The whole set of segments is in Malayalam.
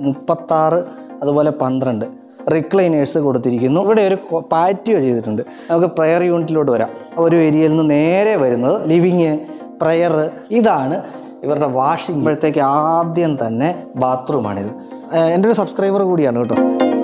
മുപ്പത്താറ് അതുപോലെ പന്ത്രണ്ട് റിക്ലൈനേഴ്സ് കൊടുത്തിരിക്കുന്നു ഇവിടെ ഒരു പാറ്റിയോ ചെയ്തിട്ടുണ്ട് നമുക്ക് പ്രയർ യൂണിറ്റിലോട്ട് വരാം ഒരു ഏരിയയിൽ നിന്ന് നേരെ വരുന്നത് ലിവിങ് പ്രയർ ഇതാണ് ഇവരുടെ വാഷിംഗ് ഇപ്പോഴത്തേക്ക് ആദ്യം തന്നെ ബാത്റൂമാണിത് ഏഹ് എൻ്റെ ഒരു സബ്സ്ക്രൈബർ കൂടിയാണ് കേട്ടോ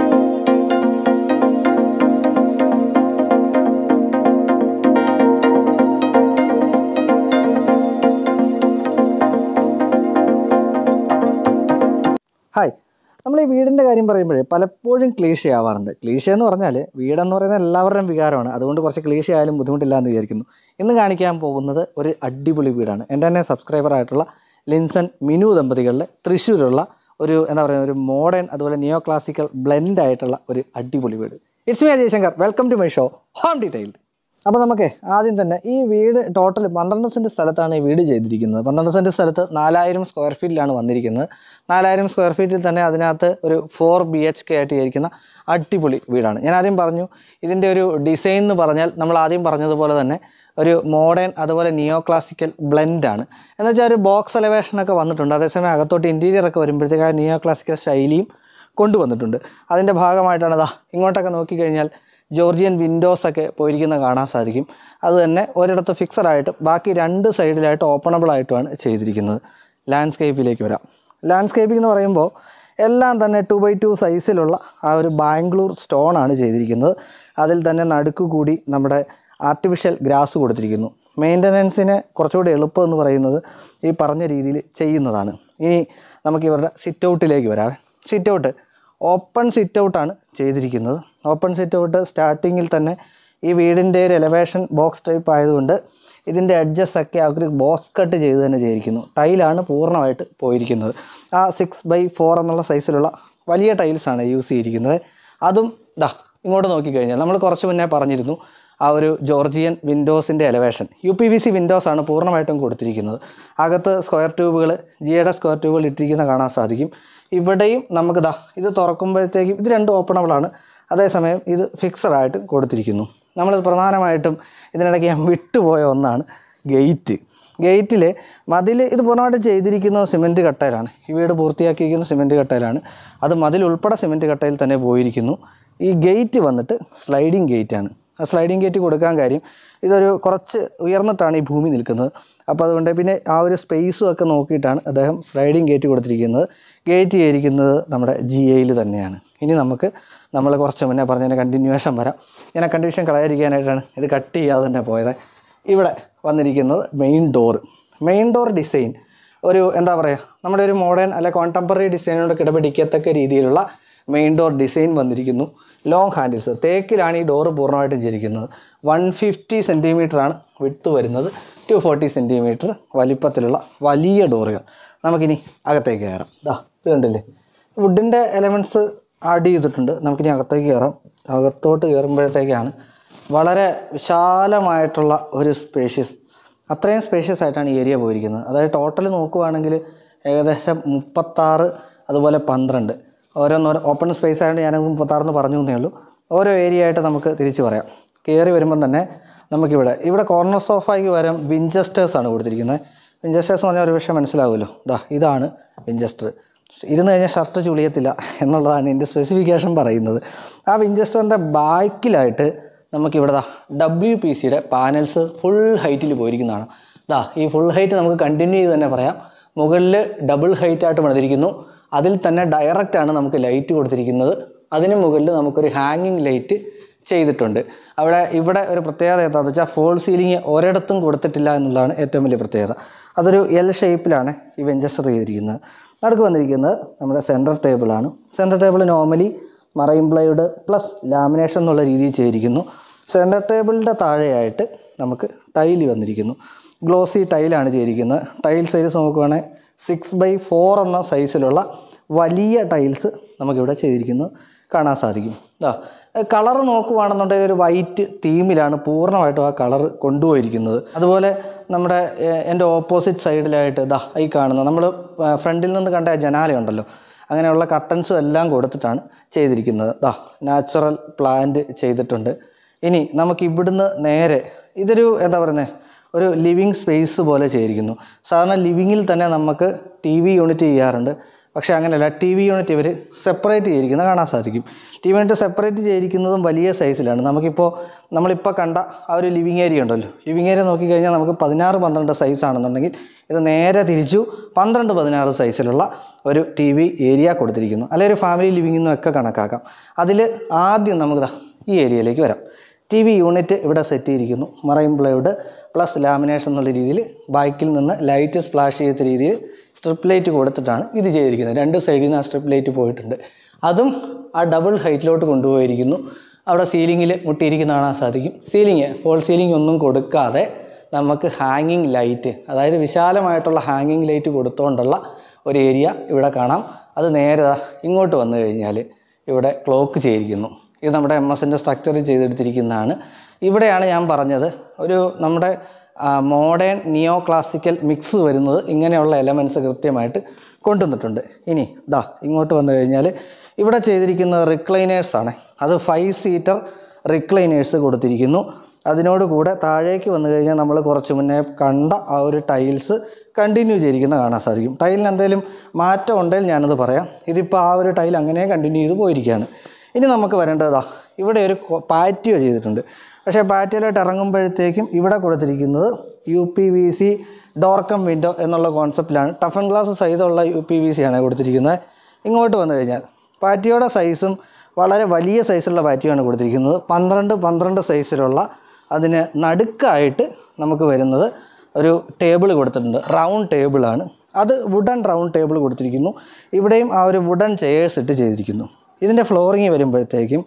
ഹായ് നമ്മൾ ഈ വീടിൻ്റെ കാര്യം പറയുമ്പോഴേ പലപ്പോഴും ക്ലീശ ആവാറുണ്ട് ക്ലീശ എന്ന് പറഞ്ഞാൽ വീടെന്ന് പറയുന്നത് എല്ലാവരുടെയും വികാരമാണ് അതുകൊണ്ട് കുറച്ച് ക്ലീശ ആയാലും ബുദ്ധിമുട്ടില്ല എന്ന് വിചാരിക്കുന്നു ഇന്ന് കാണിക്കാൻ പോകുന്നത് ഒരു അടിപൊളി വീടാണ് എൻ്റെ തന്നെ സബ്സ്ക്രൈബർ ആയിട്ടുള്ള ലിൻസൺ മിനു ദമ്പതികളുടെ തൃശ്ശൂരുള്ള ഒരു എന്താ പറയുക ഒരു മോഡേൺ അതുപോലെ നിയോ ക്ലാസിക്കൽ ബ്ലെൻഡ് ആയിട്ടുള്ള ഒരു അടിപൊളി വീട് it's me Ajay Shankar welcome to my show home detailed അപ്പോൾ നമുക്ക് ആദ്യം തന്നെ ഈ വീട് ടോട്ടൽ പന്ത്രണ്ട് സെൻറ്റ് സ്ഥലത്താണ് ഈ വീട് ചെയ്തിരിക്കുന്നത് പന്ത്രണ്ട് സെൻറ്റ് സ്ഥലത്ത് നാലായിരം സ്ക്വയർ ഫീറ്റിലാണ് വന്നിരിക്കുന്നത് നാലായിരം സ്ക്വയർ ഫീറ്റിൽ തന്നെ അതിനകത്ത് ഒരു ഫോർ ബി എച്ച് കെ ആയിട്ട് ചെയ്തിരിക്കുന്ന അടിപൊളി വീടാണ് ഞാൻ ആദ്യം പറഞ്ഞു ഇതിൻ്റെ ഒരു ഡിസൈൻ എന്ന് പറഞ്ഞാൽ നമ്മൾ ആദ്യം പറഞ്ഞതുപോലെ തന്നെ ഒരു മോഡേൺ അതുപോലെ നിയോ ക്ലാസിക്കൽ ബ്ലെൻഡാണ് എന്ന് വെച്ചാൽ ഒരു ബോക്സ് എലവേഷനൊക്കെ വന്നിട്ടുണ്ട് അതേസമയം അകത്തോട്ട് ഇൻറ്റീരിയർ ഒക്കെ വരുമ്പോഴത്തേക്ക് ആ നിയോ ക്ലാസിക്കൽ ശൈലിയും കൊണ്ടുവന്നിട്ടുണ്ട് അതിൻ്റെ ഭാഗമായിട്ടാണ് അതാ ഇങ്ങോട്ടൊക്കെ നോക്കിക്കഴിഞ്ഞാൽ ജോർജിയൻ വിൻഡോസ് ഒക്കെ പോയിരിക്കുന്ന കാണാൻ സാധിക്കും അത് തന്നെ ഒരിടത്ത് ഫിക്സഡ് ആയിട്ട് ബാക്കി രണ്ട് സൈഡിലായിട്ട് ഓപ്പണബിൾ ആയിട്ടുമാണ് ചെയ്തിരിക്കുന്നത് ലാൻഡ്സ്കേപ്പിലേക്ക് വരാം ലാൻഡ്സ്കേപ്പിംഗ് എന്ന് പറയുമ്പോൾ എല്ലാം തന്നെ ടു ബൈ ടു സൈസിലുള്ള ആ ഒരു ബാംഗ്ലൂർ സ്റ്റോൺ ആണ് ചെയ്തിരിക്കുന്നത് അതിൽ തന്നെ നടുക്ക് കൂടി നമ്മുടെ ആർട്ടിഫിഷ്യൽ ഗ്രാസ് കൊടുത്തിരിക്കുന്നു മെയിൻ്റനൻസിന് കുറച്ചുകൂടി എളുപ്പം എന്ന് പറയുന്നത് ഈ പറഞ്ഞ രീതിയിൽ ചെയ്യുന്നതാണ് ഇനി നമുക്ക് ഇവരുടെ സിറ്റ് ഔട്ടിലേക്ക് വരാം സിറ്റ് ഔട്ട് ഓപ്പൺ സിറ്റ് ഔട്ടാണ് ചെയ്തിരിക്കുന്നത് ഓപ്പൺ സിറ്റ് ഔട്ട് സ്റ്റാർട്ടിങ്ങിൽ തന്നെ ഈ വീടിൻ്റെ ഒരു എലവേഷൻ ബോക്സ് ടൈപ്പ് ആയതുകൊണ്ട് ഇതിൻ്റെ അഡ്ജസ്റ്റ് ഒക്കെ അവർ ബോക്സ് കട്ട് ചെയ്ത് തന്നെ ചെയ്തിരിക്കുന്നു ടൈലാണ് പൂർണ്ണമായിട്ട് പോയിരിക്കുന്നത് ആ സിക്സ് ബൈ ഫോർ എന്നുള്ള സൈസിലുള്ള വലിയ ടൈൽസാണ് യൂസ് ചെയ്തിരിക്കുന്നത് അതും ദാ ഇങ്ങോട്ട് നോക്കിക്കഴിഞ്ഞാൽ നമ്മൾ കുറച്ച് മുന്നേ പറഞ്ഞിരുന്നു ആ ഒരു ജോർജിയൻ വിൻഡോസിൻ്റെ elevation U P V C വിൻഡോസാണ് പൂർണ്ണമായിട്ടും കൊടുത്തിരിക്കുന്നത് അകത്ത് സ്ക്വയർ ട്യൂബുകൾ ജിയുടെ സ്ക്വയർ ട്യൂബുകൾ ഇട്ടിരിക്കുന്ന കാണാൻ സാധിക്കും ഇവിടെയും നമുക്ക് ദാ ഇത് തുറക്കുമ്പോഴത്തേക്കും ഇത് രണ്ടും ഓപ്പണബിളാണ് അതേസമയം ഇത് ഫിക്സഡ് ആയിട്ട് കൊടുത്തിരിക്കുന്നു നമ്മൾ പ്രധാനമായിട്ടും ഇതിനിടയ്ക്ക് ഞാൻ വിട്ടുപോയ ഒന്നാണ് ഗേറ്റ് ഗേറ്റിൽ മതിൽ ഇത് പൂർണ്ണമായിട്ട് ചെയ്തിരിക്കുന്നത് സിമെൻറ്റ് കട്ടയിലാണ് ഈ വീട് പൂർത്തിയാക്കിയിരിക്കുന്ന സിമെൻറ്റ് കട്ടയിലാണ് അത് മതിൽ ഉൾപ്പെടെ സിമെൻറ്റ് കട്ടയിൽ തന്നെ പോയിരിക്കുന്നു ഈ ഗേറ്റ് വന്നിട്ട് സ്ലൈഡിങ് ഗേറ്റാണ് ആ സ്ലൈഡിങ് ഗേറ്റ് കൊടുക്കാൻ കാര്യം ഇതൊരു കുറച്ച് ഉയർന്നിട്ടാണ് ഈ ഭൂമി നിൽക്കുന്നത് അപ്പോൾ അതുകൊണ്ട് പിന്നെ ആ ഒരു സ്പേസും ഒക്കെ നോക്കിയിട്ടാണ് അദ്ദേഹം സ്ലൈഡിങ് ഗേറ്റ് കൊടുത്തിരിക്കുന്നത് ഗേറ്റ് ചെയ്തിരിക്കുന്നത് നമ്മുടെ ജി എയിൽ തന്നെയാണ് ഇനി നമുക്ക് നമ്മൾ കുറച്ച് മുന്നേ പറഞ്ഞതിൻ്റെ കണ്ടിന്യൂവേഷൻ വരാം ഞാൻ ആ കണ്ടീഷൻ കളയാതിരിക്കാനായിട്ടാണ് ഇത് കട്ട് ചെയ്യാതെ തന്നെ പോയത് ഇവിടെ വന്നിരിക്കുന്നത് main door main door design ഒരു എന്താ പറയുക നമ്മുടെ ഒരു മോഡേൺ അല്ലെ കോണ്ടംപററി ഡിസൈനോട് കിടപിടിക്കത്തക്ക രീതിയിലുള്ള മെയിൻ ഡോർ ഡിസൈൻ വന്നിരിക്കുന്നു ലോങ് ഹാൻഡിൽസ് തേക്കിലാണ് ഈ ഡോറ് പൂർണ്ണമായിട്ടും ചെയ്തിരിക്കുന്നത് വൺ ഫിഫ്റ്റി ആണ് വിട്ട് വരുന്നത് ടു ഫോർട്ടി സെൻറ്റിമീറ്റർ വലിപ്പത്തിലുള്ള വലിയ ഡോറുകൾ നമുക്കിനി അകത്തേക്ക് കയറാം ഇതാ ഇത് കണ്ടില്ലേ വുഡിൻ്റെ എലമെൻറ്റ്സ് ആഡ് ചെയ്തിട്ടുണ്ട് നമുക്കിനി അകത്തേക്ക് കയറാം അകത്തോട്ട് കയറുമ്പോഴത്തേക്കാണ് വളരെ വിശാലമായിട്ടുള്ള ഒരു സ്പേഷ്യസ് അത്രയും സ്പേഷ്യസ് ആയിട്ടാണ് ഈ ഏരിയ പോയിരിക്കുന്നത് അതായത് ടോട്ടൽ നോക്കുവാണെങ്കിൽ ഏകദേശം മുപ്പത്താറ് അതുപോലെ പന്ത്രണ്ട് ഓരോന്നോരോ ഓപ്പൺ സ്പേസ് ആയതുകൊണ്ട് ഞാൻ മുപ്പത്താറെന്ന് പറഞ്ഞു എന്നേ ഉള്ളൂ ഓരോ ഏരിയ ആയിട്ട് നമുക്ക് തിരിച്ചു പറയാം കയറി വരുമ്പം തന്നെ നമുക്കിവിടെ ഇവിടെ കോർണർ സോഫയ്ക്ക് വരം വിഞ്ചസ്റ്റേഴ്സ് ആണ് കൊടുത്തിരിക്കുന്നത് വിഞ്ചസ്റ്റേഴ്സ് എന്ന് പറഞ്ഞാൽ ഒരു വിഷയം മനസ്സിലാവുമല്ലോ ഇതാ ഇതാണ് വിഞ്ചസ്റ്റർ ഇരുന്ന് കഴിഞ്ഞാൽ ഷർട്ട് ചുളിയത്തില്ല എന്നുള്ളതാണ് ഇതിൻ്റെ സ്പെസിഫിക്കേഷൻ പറയുന്നത് ആ വിഞ്ചസ്റ്ററിൻ്റെ ബാക്കിലായിട്ട് നമുക്കിവിടെ ദാ ഡബ്ല്യു പി സിയുടെ പാനൽസ് ഫുൾ ഹൈറ്റിൽ പോയിരിക്കുന്നതാണ് ദാ ഈ ഫുൾ ഹൈറ്റ് നമുക്ക് കണ്ടിന്യൂ ചെയ്ത് തന്നെ പറയാം മുകളിൽ ഡബിൾ ഹൈറ്റ് ആയിട്ട് പണിതിരിക്കുന്നു അതിൽ തന്നെ ഡയറക്റ്റ് ആണ് നമുക്ക് ലൈറ്റ് കൊടുത്തിരിക്കുന്നത് അതിന് മുകളിൽ നമുക്കൊരു ഹാങ്ങിങ് ലൈറ്റ് ചെയ്തിട്ടുണ്ട് അവിടെ ഇവിടെ ഒരു പ്രത്യേകത എന്താണെന്ന് വെച്ചാൽ ഫോൾ സീലിംഗ് ഒരിടത്തും കൊടുത്തിട്ടില്ല എന്നുള്ളതാണ് ഏറ്റവും വലിയ പ്രത്യേകത അതൊരു എൽ ഷേപ്പിലാണ് ഈ വെഞ്ചസ്റ്റർ ചെയ്തിരിക്കുന്നത് നടുക്ക് വന്നിരിക്കുന്നത് നമ്മുടെ സെൻറ്റർ ടേബിളാണ് centre table normally marine plywood plus lamination എന്നുള്ള രീതിയിൽ ചെയ്തിരിക്കുന്നു സെൻറ്റർ ടേബിളിൻ്റെ താഴെയായിട്ട് നമുക്ക് ടൈല് വന്നിരിക്കുന്നു ഗ്ലോസി ടൈലാണ് ചെയ്തിരിക്കുന്നത് ടൈൽ സൈസ് നോക്കുവാണെങ്കിൽ സിക്സ് ബൈ ഫോർ എന്ന സൈസിലുള്ള വലിയ ടൈൽസ് നമുക്കിവിടെ ചെയ്തിരിക്കുന്നത് കാണാൻ സാധിക്കും ആ കളർ നോക്കുവാണെന്നുണ്ടെങ്കിൽ ഒരു വൈറ്റ് തീമിലാണ് പൂർണ്ണമായിട്ടും ആ കളർ കൊണ്ടുപോയിരിക്കുന്നത് അതുപോലെ നമ്മുടെ ഏഹ്, എൻ്റെ ഓപ്പോസിറ്റ് സൈഡിലായിട്ട് ദാ ഈ കാണുന്ന നമ്മൾ ഫ്രണ്ടിൽ നിന്ന് കണ്ട ആ ജനാലയുണ്ടല്ലോ അങ്ങനെയുള്ള കർട്ടൻസും എല്ലാം കൊടുത്തിട്ടാണ് ചെയ്തിരിക്കുന്നത് ദാ നാച്ചുറൽ പ്ലാന്റ് ചെയ്തിട്ടുണ്ട് ഇനി നമുക്ക് ഇവിടുന്ന് നേരെ ഇതൊരു എന്താ പറയുന്നത് ഒരു ലിവിങ് സ്പേസ് പോലെ ചെയ്തിരിക്കുന്നു സാധാരണ ലിവിങ്ങിൽ തന്നെ നമുക്ക് ടി വി യൂണിറ്റ് ചെയ്യാറുണ്ട് പക്ഷേ അങ്ങനെയല്ല ടി വി യൂണിറ്റ് ഇവർ സെപ്പറേറ്റ് ചെയ്തിരിക്കുന്നത് കാണാൻ സാധിക്കും ടി വി യൂണിറ്റ് സെപ്പറേറ്റ് ചെയ്തിരിക്കുന്നതും വലിയ സൈസിലാണ് നമുക്കിപ്പോൾ നമ്മളിപ്പോൾ കണ്ട ആ ഒരു ലിവിങ് ഏരിയ ഉണ്ടല്ലോ ലിവിങ് ഏരിയ നോക്കിക്കഴിഞ്ഞാൽ നമുക്ക് പതിനാറ് പന്ത്രണ്ട് സൈസ് ആണെന്നുണ്ടെങ്കിൽ ഇത് നേരെ തിരിച്ചു പന്ത്രണ്ട് പതിനാറ് സൈസിലുള്ള ഒരു ടി വി ഏരിയ കൊടുത്തിരിക്കുന്നു അല്ലെങ്കിൽ ഒരു ഫാമിലി ലിവിംഗ് എന്നും ഒക്കെ കണക്കാക്കാം അതിൽ ആദ്യം നമുക്ക് ദാ ഈ ഏരിയയിലേക്ക് വരാം ടി വി യൂണിറ്റ് ഇവിടെ സെറ്റ് ചെയ്തിരിക്കുന്നു മറൈൻ പ്ലൈവുഡ് പ്ലസ് ലാമിനേഷൻ എന്നുള്ള രീതിയിൽ ബൈക്കിൽ നിന്ന് ലൈറ്റ് സ്പ്ലാഷ് ചെയ്ത രീതിയിൽ സ്ട്രിപ്പ് ലൈറ്റ് കൊടുത്തിട്ടാണ് ഇത് ചെയ്തിരിക്കുന്നത് രണ്ട് സൈഡിൽ നിന്ന് ആ സ്ട്രിപ്പ് ലൈറ്റ് പോയിട്ടുണ്ട് അതും ആ ഡബിൾ ഹൈറ്റിലോട്ട് കൊണ്ടുപോയിരിക്കുന്നു അവിടെ സീലിങ്ങിൽ മുട്ടിയിരിക്കുന്ന കാണാൻ സാധിക്കും സീലിങ് ഫോൾ സീലിംഗ് ഒന്നും കൊടുക്കാതെ നമുക്ക് ഹാങ്ങിങ് ലൈറ്റ് അതായത് വിശാലമായിട്ടുള്ള ഹാങ്ങിങ് ലൈറ്റ് കൊടുത്തുകൊണ്ടുള്ള ഒരു ഏരിയ ഇവിടെ കാണാം അത് നേരെ ദാ ഇങ്ങോട്ട് വന്നു കഴിഞ്ഞാൽ ഇവിടെ ക്ലോക്ക് ചെയ്തിരിക്കുന്നു ഇത് നമ്മുടെ എം എസിൻ്റെ സ്ട്രക്ചർ ചെയ്തെടുത്തിരിക്കുന്നതാണ് ഇവിടെയാണ് ഞാൻ പറഞ്ഞത് ഒരു നമ്മുടെ മോഡേൺ നിയോ ക്ലാസിക്കൽ മിക്സ് വരുന്നത് ഇങ്ങനെയുള്ള എലമെൻറ്റ്സ് കൃത്യമായിട്ട് കൊണ്ടുവന്നിട്ടുണ്ട് ഇനി ദാ ഇങ്ങോട്ട് വന്നു കഴിഞ്ഞാൽ ഇവിടെ ചെയ്തിരിക്കുന്നത് റിക്ലൈനേഴ്സാണ് അത് ഫൈവ് സീറ്റർ റിക്ലൈനേഴ്സ് കൊടുത്തിരിക്കുന്നു അതിനോട് കൂടെ താഴേക്ക് വന്നു കഴിഞ്ഞാൽ നമ്മൾ കുറച്ച് മുന്നേ കണ്ട ആ ഒരു ടൈൽസ് കണ്ടിന്യൂ ചെയ്തിരിക്കുന്ന കാണാൻ സാധിക്കും ടൈലിന് എന്തെങ്കിലും മാറ്റം ഉണ്ടെങ്കിൽ ഞാനത് പറയാം ഇതിപ്പോൾ ആ ഒരു ടൈൽ അങ്ങനെ കണ്ടിന്യൂ ചെയ്ത് പോയിരിക്കുകയാണ് ഇനി നമുക്ക് വരേണ്ടതാ ഇവിടെ ഒരു പാറ്റിയോ ചെയ്തിട്ടുണ്ട് പക്ഷേ പാറ്റിയോയിലോട്ട് ഇറങ്ങുമ്പോഴത്തേക്കും ഇവിടെ കൊടുത്തിരിക്കുന്നത് U P V C door cum window എന്നുള്ള കോൺസെപ്റ്റിലാണ് ടഫൻ ഗ്ലാസ് സൈസുള്ള യു പി വി സി ആണ് കൊടുത്തിരിക്കുന്നത് ഇങ്ങോട്ട് വന്നു കഴിഞ്ഞാൽ പാറ്റിയോയുടെ സൈസും വളരെ വലിയ സൈസുള്ള പാറ്റിയാണ് കൊടുത്തിരിക്കുന്നത് പന്ത്രണ്ട് പന്ത്രണ്ട് സൈസിലുള്ള അതിന് നടുക്കായിട്ട് നമുക്ക് വരുന്നത് ഒരു ടേബിൾ കൊടുത്തിട്ടുണ്ട് റൗണ്ട് ടേബിളാണ് അത് വുഡൻ റൗണ്ട് ടേബിൾ കൊടുത്തിരിക്കുന്നു ഇവിടെയും ആ ഒരു വുഡൻ ചെയേഴ്സ് ഇട്ട് ചെയ്തിരിക്കുന്നു ഇതിൻ്റെ ഫ്ലോറിങ് വരുമ്പോഴത്തേക്കും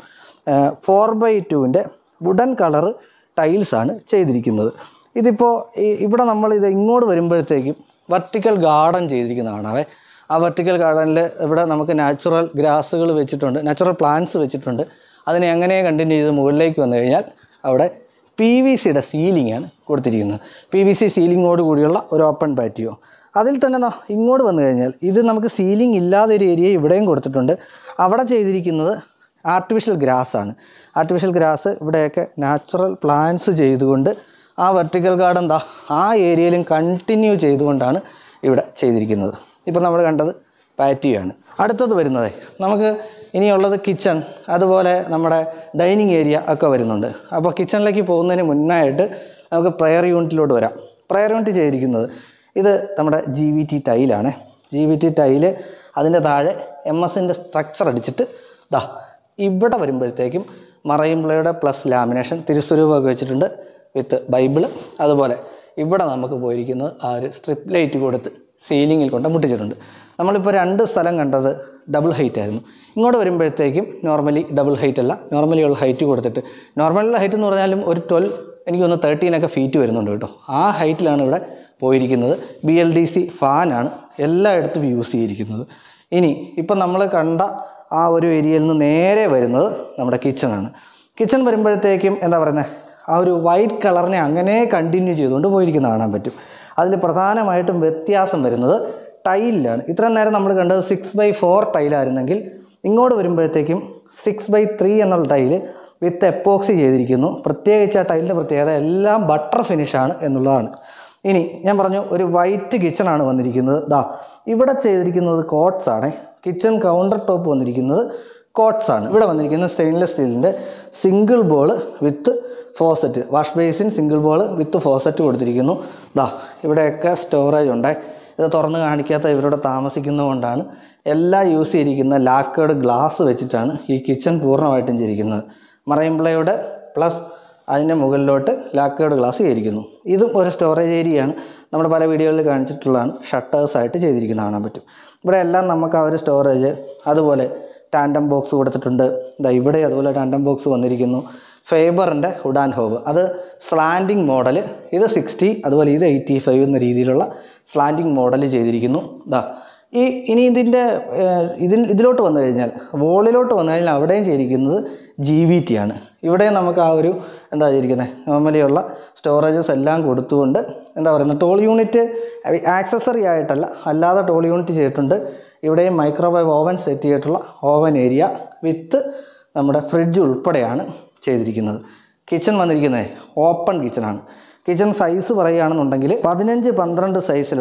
ഫോർ ബൈ ടുവിൻ്റെ വുഡൻ കളർ ടൈൽസാണ് ചെയ്തിരിക്കുന്നത് ഇതിപ്പോൾ ഈ- ഇവിടെ നമ്മൾ ഇത് ഇങ്ങോട്ട് വരുമ്പോഴത്തേക്കും വെർട്ടിക്കൽ ഗാർഡൻ ചെയ്തിരിക്കുന്ന കാണാവേ ആ വെർട്ടിക്കൽ ഗാർഡനിൽ ഇവിടെ നമുക്ക് നാച്ചുറൽ ഗ്രാസുകൾ വെച്ചിട്ടുണ്ട് നാച്ചുറൽ പ്ലാന്റ്സ് വെച്ചിട്ടുണ്ട് അതിനെ എങ്ങനെ കണ്ടിന്യൂ ചെയ്ത് മുകളിലേക്ക് വന്നു കഴിഞ്ഞാൽ അവിടെ പി വി സിയുടെ സീലിംഗ് ആണ് കൊടുത്തിരിക്കുന്നത് പി വി സി സീലിങ്ങോട് കൂടിയുള്ള ഒരു ഓപ്പൺ പാറ്റിയോ അതിൽ തന്നെ ദാ ഇങ്ങോട്ട് വന്നു കഴിഞ്ഞാൽ ഇത് നമുക്ക് സീലിംഗ് ഇല്ലാതെ ഒരു ഏരിയ ഇവിടെയും കൊടുത്തിട്ടുണ്ട് അവിടെ ചെയ്തിരിക്കുന്നത് ആർട്ടിഫിഷ്യൽ ഗ്രാസ് ആണ് ആർട്ടിഫിഷ്യൽ ഗ്രാസ് ഇവിടെയൊക്കെ നാച്ചുറൽ പ്ലാന്റ്സ് ചെയ്തുകൊണ്ട് ആ വെർട്ടിക്കൽ ഗാർഡൻ ദാ ആ ഏരിയയിലും കണ്ടിന്യൂ ചെയ്തുകൊണ്ടാണ് ഇവിടെ ചെയ്തിരിക്കുന്നത് ഇപ്പം നമ്മൾ കണ്ടത് പാറ്റിയാണ് അടുത്തത് വരുന്നത് നമുക്ക് ഇനിയുള്ളത് കിച്ചൺ അതുപോലെ നമ്മുടെ ഡൈനിങ് ഏരിയ ഒക്കെ വരുന്നുണ്ട് അപ്പോൾ കിച്ചണിലേക്ക് പോകുന്നതിന് മുന്നായിട്ട് നമുക്ക് പ്രയർ യൂണിറ്റിലോട്ട് വരാം പ്രയർ യൂണിറ്റ് ചെയ്തിരിക്കുന്നത് ഇത് നമ്മുടെ ജി വി ടി ടൈലാണ് ജി വി ടി ടൈല് അതിൻ്റെ താഴെ എം എസിൻ്റെ സ്ട്രക്ചർ അടിച്ചിട്ട് ദാ ഇവിടെ വരുമ്പോഴത്തേക്കും മറൈംപ്ലയുടെ പ്ലസ് ലാമിനേഷൻ തിരുസ്വരൂപമൊക്കെ വെച്ചിട്ടുണ്ട് വിത്ത് ബൈബിള് അതുപോലെ ഇവിടെ നമുക്ക് പോയിരിക്കുന്നത് ആ ഒരു സ്ട്രിപ്പ് ലൈറ്റ് കൊടുത്ത് സീലിങ്ങിൽ കൊണ്ട് മുട്ടിച്ചിട്ടുണ്ട് നമ്മളിപ്പോൾ രണ്ട് സ്ഥലം കണ്ടത് ഡബിൾ ഹൈറ്റ് ആയിരുന്നു ഇങ്ങോട്ട് വരുമ്പോഴത്തേക്കും നോർമലി ഡബിൾ ഹൈറ്റ് അല്ല നോർമലി ഉള്ള ഹൈറ്റ് കൊടുത്തിട്ട് നോർമലുള്ള ഹൈറ്റ് എന്ന് പറഞ്ഞാലും ഒരു ട്വൽവ് എനിക്ക് തോന്നുന്നു തേർട്ടീനൊക്കെ ഫീറ്റ് വരുന്നുണ്ട് കേട്ടോ ആ ഹൈറ്റിലാണ് ഇവിടെ പോയിരിക്കുന്നത് ബി എൽ ഡി സി ഫാനാണ് എല്ലായിടത്തും യൂസ് ചെയ്തിരിക്കുന്നത് ഇനി ഇപ്പം നമ്മൾ കണ്ട ആ ഒരു ഏരിയയിൽ നിന്ന് നേരെ വരുന്നത് നമ്മുടെ കിച്ചണാണ് കിച്ചൺ വരുമ്പോഴത്തേക്കും എന്താ പറയുന്നത് ആ ഒരു വൈറ്റ് കളറിനെ അങ്ങനെ കണ്ടിന്യൂ ചെയ്തുകൊണ്ട് പോയിരിക്കുന്ന കാണാൻ പറ്റും അതിൽ പ്രധാനമായിട്ടും വ്യത്യാസം വരുന്നത് ടൈലിലാണ് ഇത്രയും നേരം നമ്മൾ കണ്ടത് സിക്സ് ബൈ ഫോർ ടൈലായിരുന്നെങ്കിൽ ഇങ്ങോട്ട് വരുമ്പോഴത്തേക്കും സിക്സ് ബൈ ത്രീ എന്നുള്ള ടൈല് വിത്ത് എപ്പോക്സി ചെയ്തിരിക്കുന്നു പ്രത്യേകിച്ച് ആ ടൈലിൻ്റെ പ്രത്യേകത എല്ലാം ബട്ടർ ഫിനിഷാണ് എന്നുള്ളതാണ് ഇനി ഞാൻ പറഞ്ഞു ഒരു വൈറ്റ് കിച്ചണാണ് വന്നിരിക്കുന്നത് ദാ ഇവിടെ ചെയ്തിരിക്കുന്നത് കോട്ട്സ് ആണ് കിച്ചൺ കൗണ്ടർ ടോപ്പ് വന്നിരിക്കുന്നത് കോട്ട്സ് ആണ് ഇവിടെ വന്നിരിക്കുന്നത് സ്റ്റെയിൻലെസ് സ്റ്റീലിൻ്റെ single bowl with faucet wash basin single bowl with faucet കൊടുത്തിരിക്കുന്നു ദാ ഇവിടെയൊക്കെ സ്റ്റോറേജ് ഉണ്ട് ഇത് തുറന്ന് കാണിക്കാത്ത ഇവരുടെ താമസിക്കുന്നതുകൊണ്ടാണ് എല്ലാം യൂസ് ചെയ്തിരിക്കുന്ന ലാക്കേഡ് ഗ്ലാസ് വെച്ചിട്ടാണ് ഈ കിച്ചൺ പൂർണ്ണമായിട്ടും ചെയ്തിരിക്കുന്നത് മറൈംപ്ലയുടെ പ്ലസ് അതിൻ്റെ മുകളിലോട്ട് ലാക്കേഡ് ഗ്ലാസ് ചെയ്തിരിക്കുന്നു ഇതും ഒരു സ്റ്റോറേജ് ഏരിയയാണ് നമ്മൾ പല വീഡിയോകളിൽ കാണിച്ചിട്ടുള്ളതാണ് ഷട്ടേഴ്സ് ആയിട്ട് ചെയ്തിരിക്കുന്നത് കാണാൻ പറ്റും ഇവിടെ എല്ലാം നമുക്ക് ആ ഒരു സ്റ്റോറേജ് അതുപോലെ ടാൻഡം ബോക്സ് കൊടുത്തിട്ടുണ്ട് ഇതാ ഇവിടെ അതുപോലെ ടാൻഡം ബോക്സ് വന്നിരിക്കുന്നു ഫേബറിൻ്റെ ഹുഡാൻ ഹോബ് അത് സ്ലാൻഡിങ് മോഡൽ ഇത് സിക്സ്റ്റി അതുപോലെ ഇത് എയ്റ്റി ഫൈവ് എന്ന രീതിയിലുള്ള സ്ലാൻഡിങ് മോഡൽ ചെയ്തിരിക്കുന്നു ഇതാ ഈ ഇനി ഇതിൻ്റെ ഏഹ്, ഇതിൽ ഇതിലോട്ട് വന്നു കഴിഞ്ഞാൽ വോളിലോട്ട് വന്നു കഴിഞ്ഞാൽ അവിടെയും ചെയ്തിരിക്കുന്നത് ജി വി ടി ആണ് ഇവിടെ നമുക്ക് ആ ഒരു എന്താ ചെയ്തിരിക്കുന്നത് നോർമലിയുള്ള സ്റ്റോറേജസ് എല്ലാം കൊടുത്തുകൊണ്ട് എന്താ പറയുന്നത് ടോൾ യൂണിറ്റ് ആക്സസറി ആയിട്ടല്ല അല്ലാതെ ടോൾ യൂണിറ്റ് ചെയ്തിട്ടുണ്ട് ഇവിടെയും മൈക്രോവേവ് ഓവൻ സെറ്റ് ചെയ്തിട്ടുള്ള ഓവൻ ഏരിയ വിത്ത് നമ്മുടെ ഫ്രിഡ്ജ് ഉൾപ്പെടെയാണ് ചെയ്തിരിക്കുന്നത് കിച്ചൺ വന്നിരിക്കുന്നത് ഓപ്പൺ കിച്ചണാണ് കിച്ചൺ സൈസ് പറയുകയാണെന്നുണ്ടെങ്കിൽ പതിനഞ്ച് പന്ത്രണ്ട് സൈസിലുള്ള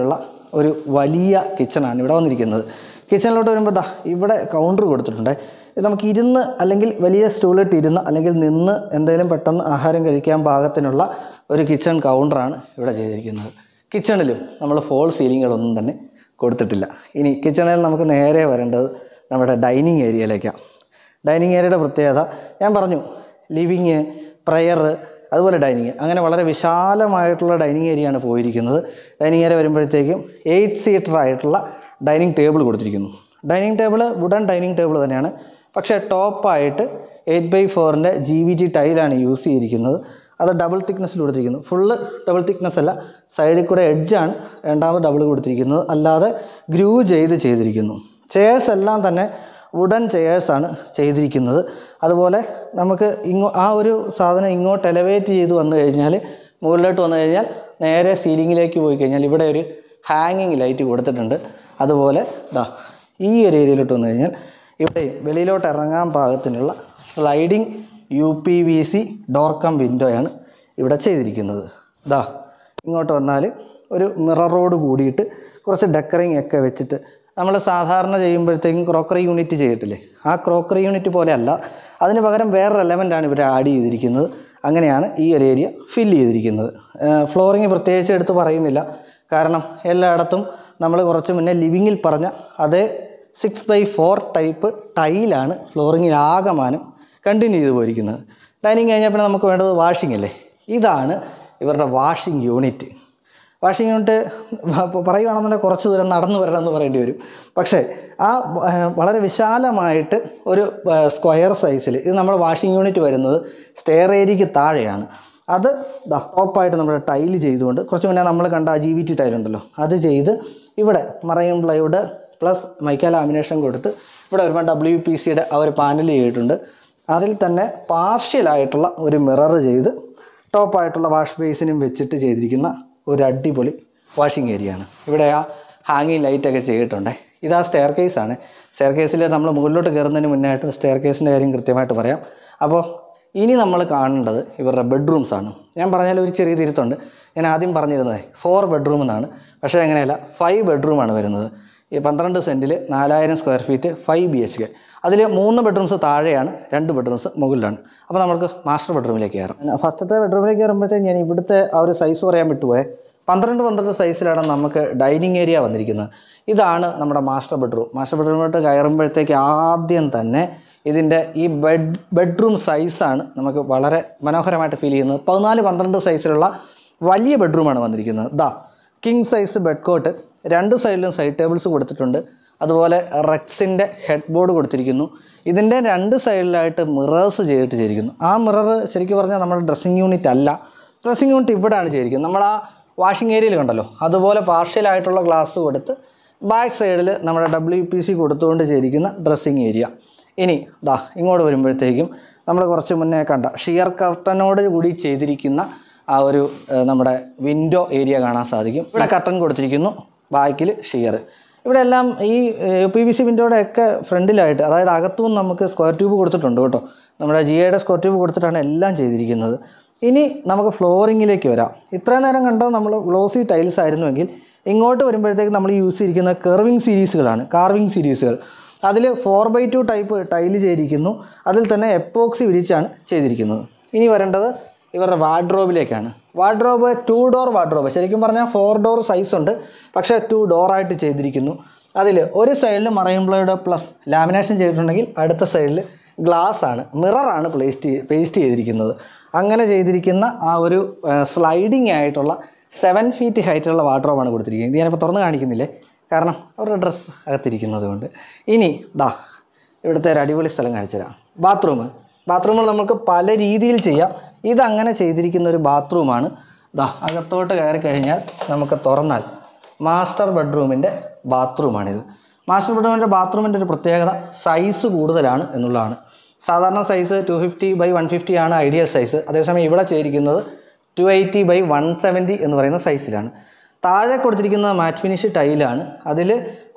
ഒരു വലിയ കിച്ചണാണ് ഇവിടെ വന്നിരിക്കുന്നത് കിച്ചണിലോട്ട് വരുമ്പോൾ ദാ ഇവിടെ കൗണ്ടർ കൊടുത്തിട്ടുണ്ട് ഇത് നമുക്ക് ഇരുന്ന് അല്ലെങ്കിൽ വലിയ സ്റ്റൂളിട്ട് ഇരുന്ന് അല്ലെങ്കിൽ നിന്ന് എന്തെങ്കിലും പെട്ടെന്ന് ആഹാരം കഴിക്കാൻ പാകത്തിനുള്ള ഒരു കിച്ചൺ കൗണ്ടറാണ് ഇവിടെ ചെയ്തിരിക്കുന്നത് കിച്ചണിലും നമ്മൾ ഫോൾ സീലിങ്ങുകളൊന്നും തന്നെ കൊടുത്തിട്ടില്ല ഇനി കിച്ചണിൽ നമുക്ക് നേരെ വരേണ്ടത് നമ്മുടെ ഡൈനിങ് ഏരിയയിലേക്കാണ് ഡൈനിങ് ഏരിയയുടെ പ്രത്യേകത ഞാൻ പറഞ്ഞു ലിവിങ് പ്രയർ അതുപോലെ ഡൈനിങ് അങ്ങനെ വളരെ വിശാലമായിട്ടുള്ള ഡൈനിങ് ഏരിയയാണ് പോയിരിക്കുന്നത് ഡൈനിങ് ഏരിയ വരുമ്പോഴത്തേക്കും എയ്റ്റ് സീറ്റർ ആയിട്ടുള്ള ഡൈനിങ് ടേബിൾ കൊടുത്തിരിക്കുന്നു dining table wooden dining table തന്നെയാണ് പക്ഷേ ടോപ്പായിട്ട് എയ്റ്റ് ബൈ ഫോറിൻ്റെ ജി വി ജി ടൈലാണ് യൂസ് ചെയ്തിരിക്കുന്നത് അത് ഡബിൾ തിക്നെസ്സിൽ കൊടുത്തിരിക്കുന്നു ഫുള്ള് ഡബിൾ തിക്നെസ് അല്ല സൈഡിൽ കൂടെ എഡ്ജാണ് രണ്ടാമത് ഡബിൾ കൊടുത്തിരിക്കുന്നത് അല്ലാതെ ഗ്രൂ ചെയ്ത് ചെയ്തിരിക്കുന്നു ചെയർസ് എല്ലാം തന്നെ വുഡൻ ചെയേഴ്സാണ് ചെയ്തിരിക്കുന്നത് അതുപോലെ നമുക്ക് ഇങ്ങോ ആ ഒരു സാധനം ഇങ്ങോട്ട് എലവേറ്റ് ചെയ്ത് വന്നു കഴിഞ്ഞാൽ മുകളിലോട്ട് വന്നു കഴിഞ്ഞാൽ നേരെ സീലിങ്ങിലേക്ക് പോയി കഴിഞ്ഞാൽ ഇവിടെ ഒരു ഹാങ്ങിങ് ലൈറ്റ് കൊടുത്തിട്ടുണ്ട് അതുപോലെ ദാ ഈ ഒരു ഏരിയയിലോട്ട് വന്നു കഴിഞ്ഞാൽ ഇവിടെ വെളിയിലോട്ട് ഇറങ്ങാൻ പാകത്തിനുള്ള sliding U P V C door cum വിൻഡോയാണ് ഇവിടെ ചെയ്തിരിക്കുന്നത് ദാ ഇങ്ങോട്ട് വന്നാൽ ഒരു മിററോട് കൂടിയിട്ട് കുറച്ച് ഡെക്കറിങ് ഒക്കെ വെച്ചിട്ട് നമ്മൾ സാധാരണ ചെയ്യുമ്പോഴത്തേക്കും ക്രോക്കറി യൂണിറ്റ് ചെയ്തിട്ടില്ലേ ആ ക്രോക്കറി യൂണിറ്റ് പോലെ അല്ല അതിന് പകരം വേറൊരു എലമെൻ്റാണ് ഇവർ ആഡ് ചെയ്തിരിക്കുന്നത് അങ്ങനെയാണ് ഈ ഒരു ഏരിയ ഫില്ല് ചെയ്തിരിക്കുന്നത് ഫ്ലോറിങ് പ്രത്യേകിച്ച് എടുത്ത് പറയുന്നില്ല കാരണം എല്ലായിടത്തും നമ്മൾ കുറച്ച് മുന്നേ ലിവിങ്ങിൽ പറഞ്ഞ അതേ സിക്സ് ബൈ ഫോർ ടൈപ്പ് ടൈലാണ് ഫ്ലോറിങ്ങിൽ ആകമാനം കണ്ടിന്യൂ ചെയ്ത് പോയിരിക്കുന്നത് ഡൈനിങ് കഴിഞ്ഞപ്പോൾ നമുക്ക് വേണ്ടത് വാഷിംഗ് അല്ലേ ഇതാണ് ഇവരുടെ വാഷിംഗ് യൂണിറ്റ് വാഷിംഗ് യൂണിറ്റ് പറയുകയാണെന്നുണ്ടെങ്കിൽ കുറച്ച് ദൂരം നടന്നു വരണം എന്ന് പറയേണ്ടി വരും പക്ഷേ ആ ആ, വളരെ വിശാലമായിട്ട് ഒരു സ്ക്വയർ സൈസിൽ ഇത് നമ്മുടെ വാഷിംഗ് യൂണിറ്റ് വരുന്നത് സ്റ്റെയർ ഏരിയയ്ക്ക് താഴെയാണ് അത് ദാ ടോപ്പായിട്ട് നമ്മുടെ ടൈല് ചെയ്തുകൊണ്ട് കുറച്ച് മുന്നേ നമ്മൾ കണ്ട ആ ജി വി ടി ടൈലുണ്ടല്ലോ അത് ചെയ്ത് ഇവിടെ മറയും പ്ലൈവുഡ് പ്ലസ് മൈക്ക ലാമിനേഷൻ കൊടുത്ത് ഇവിടെ വരുമ്പോൾ ഡബ്ല്യു പി സിയുടെ ആ ഒരു പാനൽ ചെയ്തിട്ടുണ്ട് അതിൽ തന്നെ പാർഷ്യലായിട്ടുള്ള ഒരു മിറർ ചെയ്ത് ടോപ്പായിട്ടുള്ള വാഷ് ബേസിനും വെച്ചിട്ട് ചെയ്തിരിക്കുന്ന ഒരു അടിപൊളി വാഷിംഗ് ഏരിയ ആണ് ഇവിടെ ആ ഹാങ്ങിങ് ലൈറ്റൊക്കെ ചെയ്തിട്ടുണ്ട് ഇതാ സ്റ്റെയർ കേസാണ് സ്റ്റെയർ കേസിൽ നമ്മൾ മുകളിലോട്ട് കയറുന്നതിന് മുന്നായിട്ട് സ്റ്റെയർ കേസിൻ്റെ കാര്യം കൃത്യമായിട്ട് പറയാം അപ്പോൾ ഇനി നമ്മൾ കാണേണ്ടത് ഇവരുടെ ബെഡ്റൂംസ് ആണ് ഞാൻ പറഞ്ഞാൽ ഒരു ചെറിയ തിരുത്തുണ്ട് ഞാൻ ആദ്യം പറഞ്ഞിരുന്നത് ഫോർ ബെഡ്റൂം എന്നാണ് പക്ഷേ അങ്ങനെയല്ല ഫൈവ് ബെഡ്റൂമാണ് വരുന്നത് ഈ പന്ത്രണ്ട് സെൻറ്റിൽ നാലായിരം square feet five B H K അതിൽ മൂന്ന് ബെഡ്റൂംസ് താഴെയാണ് രണ്ട് ബെഡ്റൂംസ് മുകളിലാണ് അപ്പോൾ നമുക്ക് മാസ്റ്റർ ബെഡ്റൂമിലേക്ക് കയറാം ഫസ്റ്റത്തെ ബെഡ്റൂമിലേക്ക് കയറുമ്പോഴത്തേക്ക് ഞാൻ ഇവിടുത്തെ ആ ഒരു സൈസ് പറയാൻ വിട്ടുപോയെ പന്ത്രണ്ട് പന്ത്രണ്ട് സൈസിലാണ് നമുക്ക് ഡൈനിങ് ഏരിയ വന്നിരിക്കുന്നത് ഇതാണ് നമ്മുടെ മാസ്റ്റർ ബെഡ്റൂം മാസ്റ്റർ ബെഡ്റൂമിലോട്ട് കയറുമ്പോഴത്തേക്ക് ആദ്യം തന്നെ ഇതിൻ്റെ ഈ ബെഡ് ബെഡ്റൂം സൈസാണ് നമുക്ക് വളരെ മനോഹരമായിട്ട് ഫീൽ ചെയ്യുന്നത് പതിനാല് പന്ത്രണ്ട് സൈസിലുള്ള വലിയ ബെഡ്റൂമാണ് വന്നിരിക്കുന്നത് ദാ കിങ് സൈസ് ബെഡ് കോട്ട് രണ്ട് സൈഡിലും സൈഡ് ടേബിൾസ് കൊടുത്തിട്ടുണ്ട് അതുപോലെ റെക്സിൻ്റെ ഹെഡ് ബോർഡ് കൊടുത്തിരിക്കുന്നു ഇതിൻ്റെ രണ്ട് സൈഡിലായിട്ട് മിറേഴ്സ് ചെയ്തിട്ട് ചെയ്തിരിക്കുന്നു ആ മിറർ ശരിക്കും പറഞ്ഞാൽ നമ്മുടെ ഡ്രസ്സിങ് യൂണിറ്റ് അല്ല ഡ്രസ്സിങ് യൂണിറ്റ് ഇവിടെയാണ് ചെയ്തിരിക്കുന്നത് നമ്മൾ ആ വാഷിംഗ് ഏരിയയിൽ കണ്ടല്ലോ അതുപോലെ പാർഷ്യലായിട്ടുള്ള ഗ്ലാസ് കൊടുത്ത് ബാക്ക് സൈഡിൽ നമ്മുടെ ഡബ്ല്യു പി സി കൊടുത്തുകൊണ്ട് ചെയ്തിരിക്കുന്ന ഡ്രസ്സിങ് ഏരിയ ഇനി ദാ ഇങ്ങോട്ട് വരുമ്പോഴത്തേക്കും നമ്മൾ കുറച്ച് മുന്നേ കണ്ട ഷിയർ കർട്ടനോട് കൂടി ചെയ്തിരിക്കുന്ന ആ ഒരു ഏഹ്, നമ്മുടെ വിൻഡോ ഏരിയ കാണാൻ സാധിക്കും ഇവിടെ കർട്ടൻ കൊടുത്തിരിക്കുന്നു ബാക്കിൽ ഷിയർ ഇവിടെ എല്ലാം ഈ പി വി സി വിൻഡോയുടെ ഒക്കെ ഫ്രണ്ടിലായിട്ട് അതായത് അകത്തും നമുക്ക് സ്ക്വയർ ട്യൂബ് കൊടുത്തിട്ടുണ്ട് കേട്ടോ നമ്മുടെ ജി ഐയുടെ സ്ക്വയർ ട്യൂബ് കൊടുത്തിട്ടാണ് എല്ലാം ചെയ്തിരിക്കുന്നത് ഇനി നമുക്ക് ഫ്ലോറിങ്ങിലേക്ക് വരാം ഇത്രയും നേരം കണ്ടത് നമ്മൾ ഗ്ലോസി ടൈൽസ് ആയിരുന്നുവെങ്കിൽ ഇങ്ങോട്ട് വരുമ്പോഴത്തേക്ക് നമ്മൾ യൂസ് ചെയ്തിരിക്കുന്ന കെർവിങ് സീരീസുകളാണ് കാർവിങ് സീരീസുകൾ അതിൽ four by two type tile ചെയ്തിരിക്കുന്നു അതിൽ തന്നെ എപ്പോക്സി വിരിച്ചാണ് ചെയ്തിരിക്കുന്നത് ഇനി വരേണ്ടത് ഇവരുടെ വാർഡ്രോബിലേക്കാണ് വാർഡ്രോബ് ടു ഡോർ വാർഡ്രോബ് ശരിക്കും പറഞ്ഞാൽ ഫോർ ഡോർ സൈസ് ഉണ്ട് പക്ഷേ ടു ഡോറായിട്ട് ചെയ്തിരിക്കുന്നു അതിൽ ഒരു സൈഡിൽ മറയുംപ്ലോയുടെ പ്ലസ് ലാമിനേഷൻ ചെയ്തിട്ടുണ്ടെങ്കിൽ അടുത്ത സൈഡിൽ ഗ്ലാസ് ആണ് മിററാണ് പ്ലേസ്റ്റ് പേസ്റ്റ് ചെയ്തിരിക്കുന്നത് അങ്ങനെ ചെയ്തിരിക്കുന്ന ആ ഒരു സ്ലൈഡിങ് ആയിട്ടുള്ള സെവൻ ഫീറ്റ് ഹൈറ്റുള്ള വാർഡ്രോബാണ് കൊടുത്തിരിക്കുന്നത് ഇത് ഞാനിപ്പോൾ തുറന്ന് കാണിക്കുന്നില്ലേ കാരണം അവരുടെ ഡ്രസ്സ് അകത്തിരിക്കുന്നത് കൊണ്ട് ഇനി ദാ ഇവിടുത്തെ ഒരു അടിപൊളി സ്ഥലം കാണിച്ചുതരാം ബാത്റൂം ബാത്റൂമിൽ നമുക്ക് പല രീതിയിൽ ചെയ്യാം ഇതങ്ങനെ ചെയ്തിരിക്കുന്ന ഒരു ബാത്റൂമാണ് ദാ അകത്തോട്ട് കയറി കഴിഞ്ഞാൽ നമുക്ക് തുറന്നാൽ മാസ്റ്റർ ബെഡ്റൂമിൻ്റെ ബാത്റൂമാണിത് മാസ്റ്റർ ബെഡ്റൂമിൻ്റെ ബാത്റൂമിൻ്റെ ഒരു പ്രത്യേകത സൈസ് കൂടുതലാണ് എന്നുള്ളതാണ് സാധാരണ size two fifty by one fifty ആണ് ഐഡിയൽ സൈസ് അതേസമയം ഇവിടെ ചെയ്തിരിക്കുന്നത് two eighty by one seventy എന്ന് പറയുന്ന സൈസിലാണ് താഴെ കൊടുത്തിരിക്കുന്ന മാറ്റ് ഫിനിഷ് ടൈലാണ് അതിൽ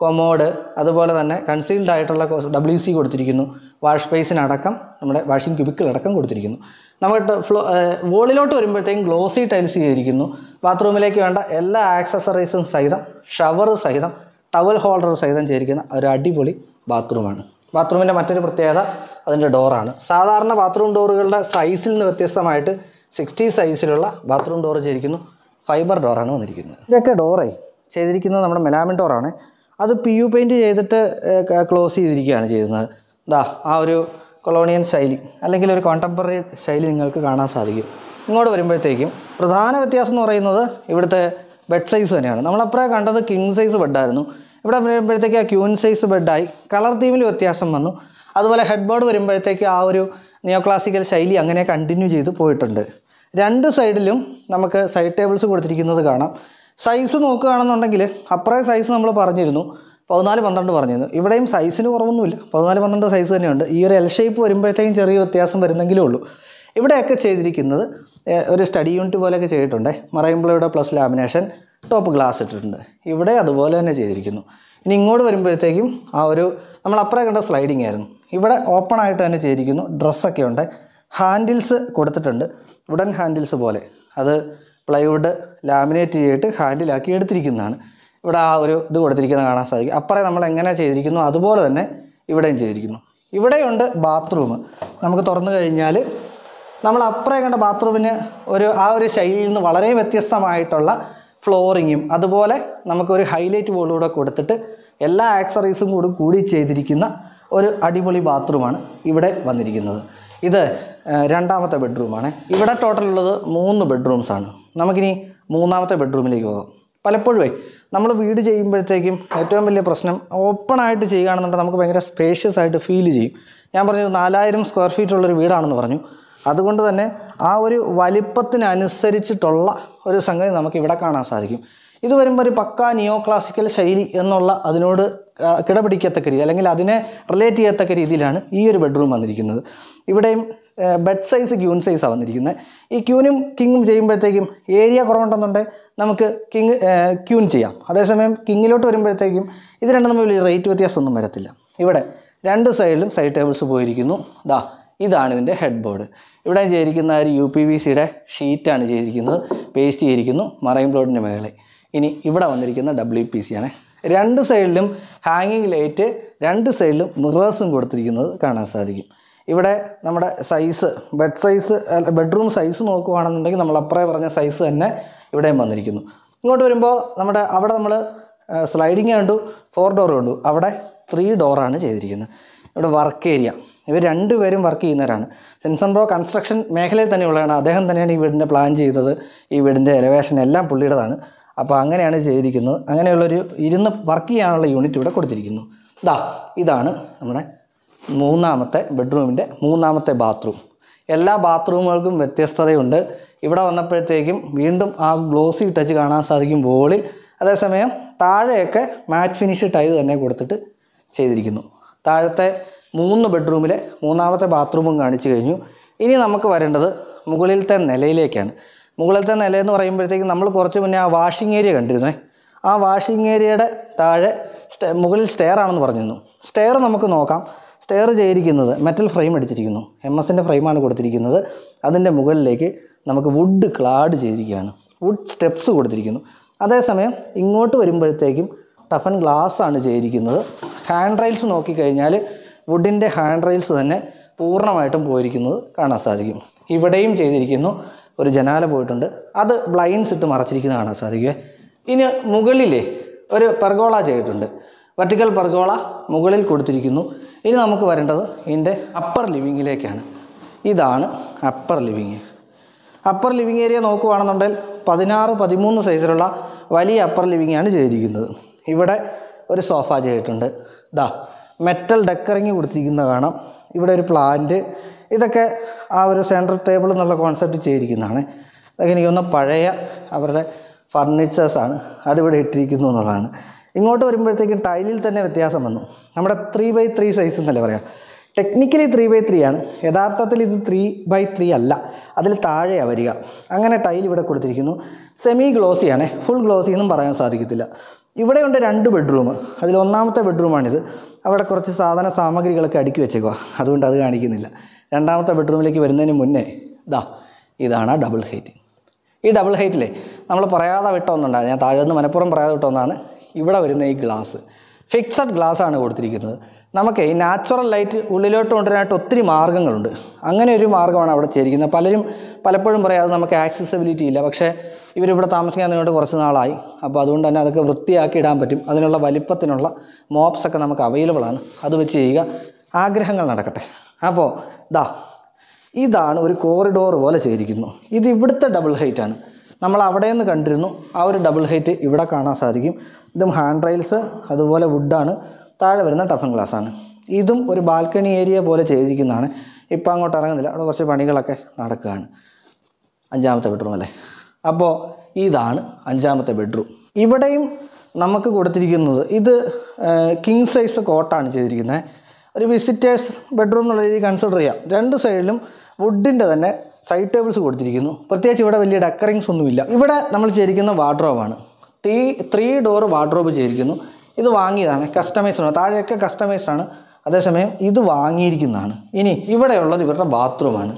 കൊമോഡ് അതുപോലെ തന്നെ കൺസീൽഡ് ആയിട്ടുള്ള ഡബ്ല്യു സി കൊടുത്തിരിക്കുന്നു വാഷ് ബേസിനടക്കം നമ്മുടെ വാഷിംഗ് ക്യൂബിക്കിലടക്കം കൊടുത്തിരിക്കുന്നു നമുക്ക് ഫ്ലോ വോളിലോട്ട് വരുമ്പോഴത്തേക്കും ഗ്ലോസി ടൈൽസ് ചെയ്തിരിക്കുന്നു ബാത്റൂമിലേക്ക് വേണ്ട എല്ലാ ആക്സസറീസും സഹിതം ഷവർ സഹിതം ടവൽ ഹോൾഡർ സഹിതം ചെയ്തിരിക്കുന്ന ഒരു അടിപൊളി ബാത്റൂമാണ് ബാത്റൂമിൻ്റെ മറ്റൊരു പ്രത്യേകത അതിൻ്റെ ഡോറാണ് സാധാരണ ബാത്റൂം ഡോറുകളുടെ സൈസിൽ നിന്ന് വ്യത്യസ്തമായിട്ട് സിക്സ്റ്റി സൈസിലുള്ള ബാത്റൂം ഡോർ ചെയ്തിരിക്കുന്നു ഫൈബർ ഡോറാണ് വന്നിരിക്കുന്നത് ഇതൊക്കെ ഡോറേ ചെയ്തിരിക്കുന്നത് നമ്മുടെ മെലാമിൻ ഡോറാണ് അത് പി യു പെയിൻറ്റ് ചെയ്തിട്ട് ക്ലോസ് ചെയ്തിരിക്കുകയാണ് ചെയ്യുന്നത് ഇതാ ആ ഒരു കൊളോണിയൻ ശൈലി അല്ലെങ്കിൽ ഒരു കോണ്ടംപററി ശൈലി നിങ്ങൾക്ക് കാണാൻ സാധിക്കും ഇങ്ങോട്ട് വരുമ്പോഴത്തേക്കും പ്രധാന വ്യത്യാസം എന്ന് പറയുന്നത് ഇവിടുത്തെ ബെഡ് സൈസ് തന്നെയാണ് നമ്മളപ്പോഴേ കണ്ടത് കിങ് സൈസ് ബെഡായിരുന്നു ഇവിടെ വരുമ്പോഴത്തേക്ക് ആ ക്യൂൻ സൈസ് ബെഡായി കളർ തീമിൽ വ്യത്യാസം വന്നു അതുപോലെ ഹെഡ് ബോർഡ് വരുമ്പോഴത്തേക്ക് ആ ഒരു നിയോ ക്ലാസിക്കൽ ശൈലി അങ്ങനെ കണ്ടിന്യൂ ചെയ്ത് പോയിട്ടുണ്ട് രണ്ട് സൈഡിലും നമുക്ക് സൈഡ് ടേബിൾസ് കൊടുത്തിരിക്കുന്നത് കാണാം സൈസ് നോക്കുകയാണെന്നുണ്ടെങ്കിൽ അപ്പറേ സൈസ് നമ്മൾ പറഞ്ഞിരുന്നു പതിനാല് പന്ത്രണ്ട് പറഞ്ഞിരുന്നു ഇവിടെയും സൈസിന് കുറവൊന്നുമില്ല പതിനാല് പന്ത്രണ്ട് സൈസ് തന്നെയുണ്ട് ഈ ഒരു എൽ ഷേപ്പ് വരുമ്പോഴത്തേക്കും ചെറിയ വ്യത്യാസം വരുന്നെങ്കിലേ ഉള്ളൂ ഇവിടെയൊക്കെ ചെയ്തിരിക്കുന്നത് ഏഹ്, ഒരു സ്റ്റഡി യൂണിറ്റ് പോലെയൊക്കെ ചെയ്തിട്ടുണ്ട് മറയുമ്പോഴയുടെ പ്ലസ് ലാമിനേഷൻ ടോപ്പ് ഗ്ലാസ് ഇട്ടിട്ടുണ്ട് ഇവിടെ അതുപോലെ തന്നെ ചെയ്തിരിക്കുന്നു ഇനി ഇങ്ങോട്ട് വരുമ്പോഴത്തേക്കും ആ ഒരു നമ്മൾ അപ്പുറം കണ്ട സ്ലൈഡിങ് ആയിരുന്നു ഇവിടെ ഓപ്പൺ ആയിട്ട് തന്നെ ചെയ്തിരിക്കുന്നു ഡ്രസ്സൊക്കെ ഉണ്ട് ഹാൻഡിൽസ് കൊടുത്തിട്ടുണ്ട് വുഡൻ ഹാൻഡിൽസ് പോലെ അത് പ്ലൈവുഡ് ലാമിനേറ്റ് ചെയ്തിട്ട് ഹാൻഡിലാക്കി എടുത്തിരിക്കുന്നതാണ് ഇവിടെ ആ ഒരു ഇത് കൊടുത്തിരിക്കുന്നത് കാണാൻ സാധിക്കും അപ്പറേ നമ്മൾ എങ്ങനെ ചെയ്തിരിക്കുന്നു അതുപോലെ തന്നെ ഇവിടെയും ചെയ്തിരിക്കുന്നു ഇവിടെയുണ്ട് ബാത്റൂം നമുക്ക് തുറന്നു കഴിഞ്ഞാൽ നമ്മൾ അപ്പുറം കണ്ട ബാത്റൂമിന് ഒരു ആ ഒരു ശൈലിയിൽ നിന്ന് വളരെ വ്യത്യസ്തമായിട്ടുള്ള ഫ്ലോറിങ്ങും അതുപോലെ നമുക്കൊരു ഹൈലൈറ്റ് ബോർഡുകൂടെ കൊടുത്തിട്ട് എല്ലാ ആക്സറീസും കൂടി കൂടി ചെയ്തിരിക്കുന്ന ഒരു അടിപൊളി ബാത്റൂമാണ് ഇവിടെ വന്നിരിക്കുന്നത് ഇത് ആ, രണ്ടാമത്തെ ബെഡ്റൂമാണ് ഇവിടെ ടോട്ടൽ ഉള്ളത് മൂന്ന് ബെഡ്റൂംസാണ് നമുക്കിനി മൂന്നാമത്തെ ബെഡ്റൂമിലേക്ക് പോകാം പലപ്പോഴും നമ്മൾ വീട് ചെയ്യുമ്പോഴത്തേക്കും ഏറ്റവും വലിയ പ്രശ്നം ഓപ്പണായിട്ട് ചെയ്യുകയാണെന്നുണ്ടെങ്കിൽ നമുക്ക് ഭയങ്കര സ്പേഷ്യസ് ആയിട്ട് ഫീൽ ചെയ്യും ഞാൻ പറഞ്ഞു നാലായിരം സ്ക്വയർ ഫീറ്റ് ഉള്ളൊരു വീടാണെന്ന് പറഞ്ഞു അതുകൊണ്ട് തന്നെ ആ ഒരു വലിപ്പത്തിനനുസരിച്ചിട്ടുള്ള ഒരു സംഗതി നമുക്ക് ഇവിടെ കാണാൻ സാധിക്കും ഇത് വരുമ്പോൾ ഒരു പക്ക നിയോ ക്ലാസിക്കൽ ശൈലി എന്നുള്ള അതിനോട് ആ, കിടപിടിക്കത്തക്ക രീതി അല്ലെങ്കിൽ അതിനെ റിലേറ്റ് ചെയ്യത്തക്ക രീതിയിലാണ് ഈ ഒരു ബെഡ്റൂം വന്നിരിക്കുന്നത് ഇവിടെയും ബെഡ് സൈസ് ക്യൂൺ സൈസാണ് വന്നിരിക്കുന്നത് ഈ ക്യൂനും കിങ്ങും ചെയ്യുമ്പോഴത്തേക്കും ഏരിയ കുറവുണ്ടെന്നുണ്ടെങ്കിൽ നമുക്ക് കിങ് ക്യൂൻ ചെയ്യാം അതേസമയം കിങ്ങിലോട്ട് വരുമ്പോഴത്തേക്കും ഇത് രണ്ടും തമ്മിൽ വലിയ റേറ്റ് വ്യത്യാസമൊന്നും വരത്തില്ല ഇവിടെ രണ്ട് സൈഡിലും സൈഡ് ടേബിൾസ് പോയിരിക്കുന്നു ദാ ഇതാണ് ഇതിൻ്റെ ഹെഡ് ബോർഡ് ഇവിടെ ചെയ്തിരിക്കുന്ന ഒരു യു പി വി സിയുടെ ഷീറ്റാണ് ചെയ്തിരിക്കുന്നത് പേസ്റ്റ് ചെയ്തിരിക്കുന്നു മറൈൻ ബോർഡിൻ്റെ മേളെ ഇനി ഇവിടെ വന്നിരിക്കുന്ന ഡബ്ല്യു പി സി ആണ് രണ്ട് സൈഡിലും ഹാങ്ങിങ് ലൈറ്റ് രണ്ട് സൈഡിലും മിറേഴ്സും കൊടുത്തിരിക്കുന്നത് കാണാൻ സാധിക്കും ഇവിടെ നമ്മുടെ size bed size bedroom size നോക്കുകയാണെന്നുണ്ടെങ്കിൽ നമ്മൾ അപ്പറേ പറഞ്ഞ സൈസ് തന്നെ ഇവിടെയും വന്നിരിക്കുന്നു ഇങ്ങോട്ട് വരുമ്പോൾ നമ്മുടെ അവിടെ നമ്മൾ സ്ലൈഡിങ് കണ്ടു ഫോർ ഡോർ കണ്ടു അവിടെ ത്രീ ഡോറാണ് ചെയ്തിരിക്കുന്നത് ഇവിടെ വർക്ക് ഏരിയ ഇവർ രണ്ടുപേരും വർക്ക് ചെയ്യുന്നവരാണ് സെൻസൺ ബ്രോ കൺസ്ട്രക്ഷൻ മേഖലയിൽ തന്നെയുള്ളതാണ് അദ്ദേഹം തന്നെയാണ് ഈ വീടിൻ്റെ പ്ലാൻ ചെയ്തത് ഈ വീടിൻ്റെ എലവേഷൻ എല്ലാം പുള്ളിയുടേതാണ് അപ്പോൾ അങ്ങനെയാണ് ചെയ്തിരിക്കുന്നത് അങ്ങനെയുള്ളൊരു ഇരുന്ന് വർക്ക് ചെയ്യാനുള്ള യൂണിറ്റ് ഇവിടെ കൊടുത്തിരിക്കുന്നു ഇതാ ഇതാണ് നമ്മുടെ മൂന്നാമത്തെ ബെഡ്റൂമിൻ്റെ മൂന്നാമത്തെ ബാത്റൂം എല്ലാ ബാത്റൂമുകൾക്കും വ്യത്യസ്തതയുണ്ട് ഇവിടെ വന്നപ്പോഴത്തേക്കും വീണ്ടും ആ ഗ്ലോസി ടച്ച് കാണാൻ സാധിക്കും വോളിൽ അതേസമയം താഴെയൊക്കെ മാറ്റ് ഫിനിഷ് ടൈൽ തന്നെ കൊടുത്തിട്ട് ചെയ്തിരിക്കുന്നു താഴത്തെ മൂന്ന് ബെഡ്റൂമിലെ മൂന്നാമത്തെ ബാത്റൂമും കാണിച്ചു കഴിഞ്ഞു ഇനി നമുക്ക് വരേണ്ടത് മുകളിലത്തെ നിലയിലേക്കാണ് മുകളിലത്തെ നില എന്ന് പറയുമ്പോഴത്തേക്കും നമ്മൾ കുറച്ച് മുന്നേ ആ വാഷിംഗ് ഏരിയ കണ്ടിരുന്നേ ആ വാഷിംഗ് ഏരിയയുടെ താഴെ സ്റ്റെ മുകളിൽ സ്റ്റെയർ ആണെന്ന് പറഞ്ഞിരുന്നു സ്റ്റെയർ നമുക്ക് നോക്കാം സ്റ്റെയർ ചെയ്തിരിക്കുന്നത് മെറ്റൽ ഫ്രെയിം അടിച്ചിരിക്കുന്നു എം എസിൻ്റെ ഫ്രെയിമാണ് കൊടുത്തിരിക്കുന്നത് അതിൻ്റെ മുകളിലേക്ക് നമുക്ക് വുഡ് ക്ലാഡ് ചെയ്തിരിക്കുകയാണ് വുഡ് സ്റ്റെപ്സ് കൊടുത്തിരിക്കുന്നു അതേസമയം ഇങ്ങോട്ട് വരുമ്പോഴത്തേക്കും ടഫൻ ഗ്ലാസ് ആണ് ചെയ്തിരിക്കുന്നത് ഹാൻഡ് റെയിൽസ് നോക്കിക്കഴിഞ്ഞാൽ വുഡിൻ്റെ ഹാൻഡ് റെയിൽസ് തന്നെ പൂർണ്ണമായിട്ടും പോയിരിക്കുന്നത് കാണാൻ സാധിക്കും ഇവിടെയും ചെയ്തിരിക്കുന്നു ഒരു ജനാല പോയിട്ടുണ്ട് അത് ബ്ലൈൻസ് ഇട്ട് മറച്ചിരിക്കുന്നത് കാണാൻ സാധിക്കുമേ ഇനി മുകളിലെ ഒരു പെർഗോള ചെയ്തിട്ടുണ്ട് വെർട്ടിക്കൽ പെർഗോള മുകളിൽ കൊടുത്തിരിക്കുന്നു ഇനി നമുക്ക് വരേണ്ടത് ഇതിൻ്റെ അപ്പർ ലിവിങ്ങിലേക്കാണ് ഇതാണ് upper living upper living area നോക്കുകയാണെന്നുണ്ടെങ്കിൽ പതിനാറ് പതിമൂന്ന് സൈസിലുള്ള വലിയ അപ്പർ ലിവിങ് ആണ് ചെയ്തിരിക്കുന്നത് ഇവിടെ ഒരു സോഫ ചെയ്തിട്ടുണ്ട് ദാ മെറ്റൽ ഡെക്കറിങ് കൊടുത്തിരിക്കുന്ന കാണാം ഇവിടെ ഒരു പ്ലാന്റ് ഇതൊക്കെ ആ ഒരു സെൻട്രൽ ടേബിൾ എന്നുള്ള കോൺസെപ്റ്റ് ചെയ്തിരിക്കുന്നതാണ് ഇതൊക്കെ എനിക്ക് തോന്നുന്ന പഴയ അവരുടെ ഫർണിച്ചേഴ്സാണ് അതിവിടെ ഇട്ടിരിക്കുന്നു എന്നുള്ളതാണ് ഇങ്ങോട്ട് വരുമ്പോഴത്തേക്കും ടൈലിൽ തന്നെ വ്യത്യാസം വന്നു നമ്മുടെ ത്രീ ബൈ ത്രീ സൈസ് എന്നല്ലേ പറയാം ടെക്നിക്കലി ത്രീ ബൈ ത്രീ ആണ് യഥാർത്ഥത്തിൽ ഇത് ത്രീ ബൈ ത്രീ അല്ല അതിൽ താഴെയാണ് വരിക അങ്ങനെ ടൈൽ ഇവിടെ കൊടുത്തിരിക്കുന്നു സെമി ഗ്ലോസിയാണ് ഫുൾ ഗ്ലോസി എന്നും പറയാൻ സാധിക്കത്തില്ല ഇവിടെയുണ്ട് രണ്ട് ബെഡ്റൂം അതിൽ ഒന്നാമത്തെ ബെഡ്റൂമാണിത് അവിടെ കുറച്ച് സാധന സാമഗ്രികളൊക്കെ അടുക്കി വെച്ചേക്കുക അതുകൊണ്ട് അത് കാണിക്കുന്നില്ല രണ്ടാമത്തെ ബെഡ്റൂമിലേക്ക് വരുന്നതിന് മുന്നേ ഇതാ ഇതാണ് ആ ഡബിൾ ഹൈറ്റ് ഈ ഡബിൾ ഹൈറ്റിലെ നമ്മൾ പറയാതെ വിട്ട ഒന്നുണ്ടാണ് ഞാൻ താഴെ നിന്ന് മനഃപ്പുറം പറയാതെ വിട്ട ഒന്നാണ് ഇവിടെ വരുന്ന ഈ ഗ്ലാസ് ഫിക്സഡ് ഗ്ലാസ് ആണ് കൊടുത്തിരിക്കുന്നത് നമുക്ക് ഈ നാച്ചുറൽ ലൈറ്റ് ഉള്ളിലോട്ട് കൊണ്ടുവരാനായിട്ട് ഒത്തിരി മാർഗ്ഗങ്ങളുണ്ട് അങ്ങനെ ഒരു മാർഗ്ഗമാണ് അവിടെ ചെയ്തിരിക്കുന്നത് പലരും പലപ്പോഴും പറയാം അത് നമുക്ക് ആക്സസിബിലിറ്റി ഇല്ല പക്ഷേ ഇവരിവിടെ താമസിക്കാൻ നിന്നോട്ട് കുറച്ച് നാളായി അപ്പോൾ അതുകൊണ്ട് തന്നെ അതൊക്കെ വൃത്തിയാക്കി ഇടാൻ പറ്റും അതിനുള്ള വലിപ്പത്തിനുള്ള മോപ്സ് ഒക്കെ നമുക്ക് അവൈലബിൾ ആണ് അത് വെച്ച് ചെയ്യുക ആഗ്രഹങ്ങൾ നടക്കട്ടെ അപ്പോൾ ദാ ഇതാണ് ഒരു കോറിഡോർ പോലെ ചെയ്തിരിക്കുന്നു ഇത് ഇവിടുത്തെ ഡബിൾ ഹൈറ്റ് ആണ് നമ്മൾ അവിടെ നിന്ന് കണ്ടിരുന്നു ആ ഒരു ഡബിൾ ഹൈറ്റ് ഇവിടെ കാണാൻ സാധിക്കും ഇതും ഹാൻഡ് റെയിൽസ് അതുപോലെ വുഡാണ് താഴെ വരുന്ന ടഫൻ ഗ്ലാസ് ആണ് ഇതും ഒരു ബാൽക്കണി ഏരിയ പോലെ ചെയ്തിരിക്കുന്നതാണ് ഇപ്പം അങ്ങോട്ട് ഇറങ്ങുന്നില്ല അവിടെ കുറച്ച് പണികളൊക്കെ നടക്കുകയാണ് അഞ്ചാമത്തെ ബെഡ്റൂം അല്ലേ അപ്പോൾ ഇതാണ് അഞ്ചാമത്തെ ബെഡ്റൂം ഇവിടെയും നമുക്ക് കൊടുത്തിരിക്കുന്നത് ഇത് കിങ് സൈസ് കോട്ടാണ് ചെയ്തിരിക്കുന്നത് ഒരു വിസിറ്റേഴ്സ് ബെഡ്റൂം എന്നുള്ള രീതിയിൽ കൺസിഡർ ചെയ്യാം രണ്ട് സൈഡിലും വുഡിൻ്റെ തന്നെ സൈഡ് ടേബിൾസ് കൊടുത്തിരിക്കുന്നു പ്രത്യേകിച്ച് ഇവിടെ വലിയ ഡെക്കറിങ്സ് ഒന്നുമില്ല ഇവിടെ നമ്മൾ ചെയ്തിരിക്കുന്ന വാർഡ്രോബാണ് ത്രീ ത്രീ ഡോർ വാർഡ്രോബ് ചെയ്തിരിക്കുന്നു ഇത് വാങ്ങിയതാണ് കസ്റ്റമൈസ്ഡ് ആണ് താഴെയൊക്കെ കസ്റ്റമൈസ്ഡ് ആണ് അതേസമയം ഇത് വാങ്ങിയിരിക്കുന്നതാണ് ഇനി ഇവിടെയുള്ളത് ഇവരുടെ ബാത്റൂമാണ്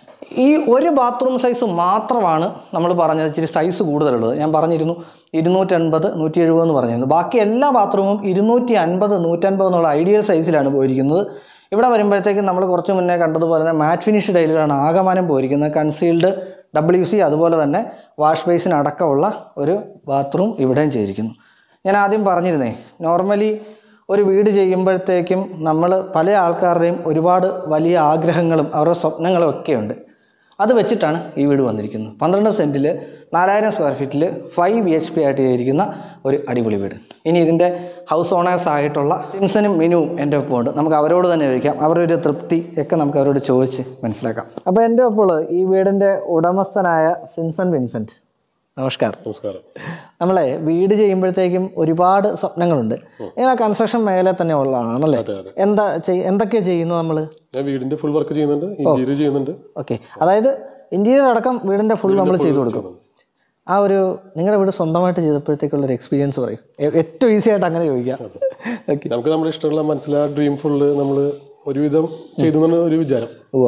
ഈ ഒരു ബാത്റൂം സൈസ് മാത്രമാണ് നമ്മൾ പറഞ്ഞത് ഇച്ചിരി സൈസ് കൂടുതലുള്ളത് ഞാൻ പറഞ്ഞിരുന്നു ഇരുന്നൂറ്റൻപത് നൂറ്റി എഴുപത് എന്ന് പറഞ്ഞിരുന്നു ബാക്കി എല്ലാ ബാത്റൂമും ഇരുന്നൂറ്റി അൻപത് നൂറ്റൻപത് എന്നുള്ള ഐഡിയൽ സൈസിലാണ് പോയിരിക്കുന്നത് ഇവിടെ വരുമ്പോഴത്തേക്കും നമ്മൾ കുറച്ച് മുന്നേ കണ്ടതുപോലെ തന്നെ മാറ്റ് ഫിനിഷ് ടൈലുകളാണ് ആകമാനം പോയിരിക്കുന്നത് കൺസീൽഡ് ഡബ്ല്യു സി അതുപോലെ തന്നെ വാഷ് ബേസിന് അടക്കമുള്ള ഒരു ബാത്റൂം ഇവിടെയും ചെയ്തിരിക്കുന്നു ഞാൻ ആദ്യം പറഞ്ഞിരുന്നേ നോർമലി ഒരു വീട് ചെയ്യുമ്പോഴത്തേക്കും നമ്മൾ പല ആൾക്കാരുടെയും ഒരുപാട് വലിയ ആഗ്രഹങ്ങളും അവരുടെ സ്വപ്നങ്ങളും ഒക്കെയുണ്ട് അത് വെച്ചിട്ടാണ് ഈ വീട് വന്നിരിക്കുന്നത് പന്ത്രണ്ട് സെൻറ്റിൽ നാലായിരം സ്ക്വയർ ഫീറ്റിൽ ഫൈവ് ബി എച്ച് പി ആയിട്ട് ചെയ്തിരിക്കുന്ന ഒരു അടിപൊളി വീട് ഇനി ഇതിൻ്റെ ഹൗസ് ഓണേഴ്സ് ആയിട്ടുള്ള സിംസനും മിനുവും എൻ്റെ ഒപ്പം ഉണ്ട് നമുക്ക് അവരോട് തന്നെ ചോദിക്കാം അവരുടെ ഒരു തൃപ്തി ഒക്കെ നമുക്ക് അവരോട് ചോദിച്ച് മനസ്സിലാക്കാം അപ്പോൾ എൻ്റെ ഒപ്പം ഉള്ളത് ഈ വീടിൻ്റെ ഉടമസ്ഥനായ സിൻസൺ വിൻസെൻറ്റ് നമസ്കാരം നമസ്കാരം നമ്മളെ വീട് ചെയ്യുമ്പോഴത്തേക്കും ഒരുപാട് സ്വപ്നങ്ങളുണ്ട് നിങ്ങൾ ആ കൺസ്ട്രക്ഷൻ മേഖല തന്നെ ഉള്ളതാണല്ലേ അതെ അതെ എന്താ ചെയ്- എന്തൊക്കെയാ ചെയ്യുന്നത് നമ്മൾ ഞാൻ വീടിന്റെ ഫുൾ വർക്ക് ചെയ്യുന്നുണ്ട് ഇന്റീരിയർ ചെയ്യുന്നുണ്ട് ഓക്കെ അതായത് ഇന്റീരിയർ അടക്കം വീടിന്റെ ഫുൾ നമ്മൾ ചെയ്തു കൊടുക്കും ആ ഒരു നിങ്ങളുടെ വീട് സ്വന്തമായിട്ട് ചെയ്തപ്പോഴത്തേക്കുള്ള ഒരു എക്സ്പീരിയൻസ് പറയും ഏ- ഏറ്റവും ഈസി ആയിട്ട് അങ്ങനെ ചോദിക്കാം ഓക്കെ നമുക്ക് നമ്മുടെ ഇഷ്ടമുള്ള മനസ്സിലാ ഡ്രീം ഫുള്ള് നമ്മൾ ഒരുവിധം ചെയ്തു എന്നാണ് ഒരു വിചാരം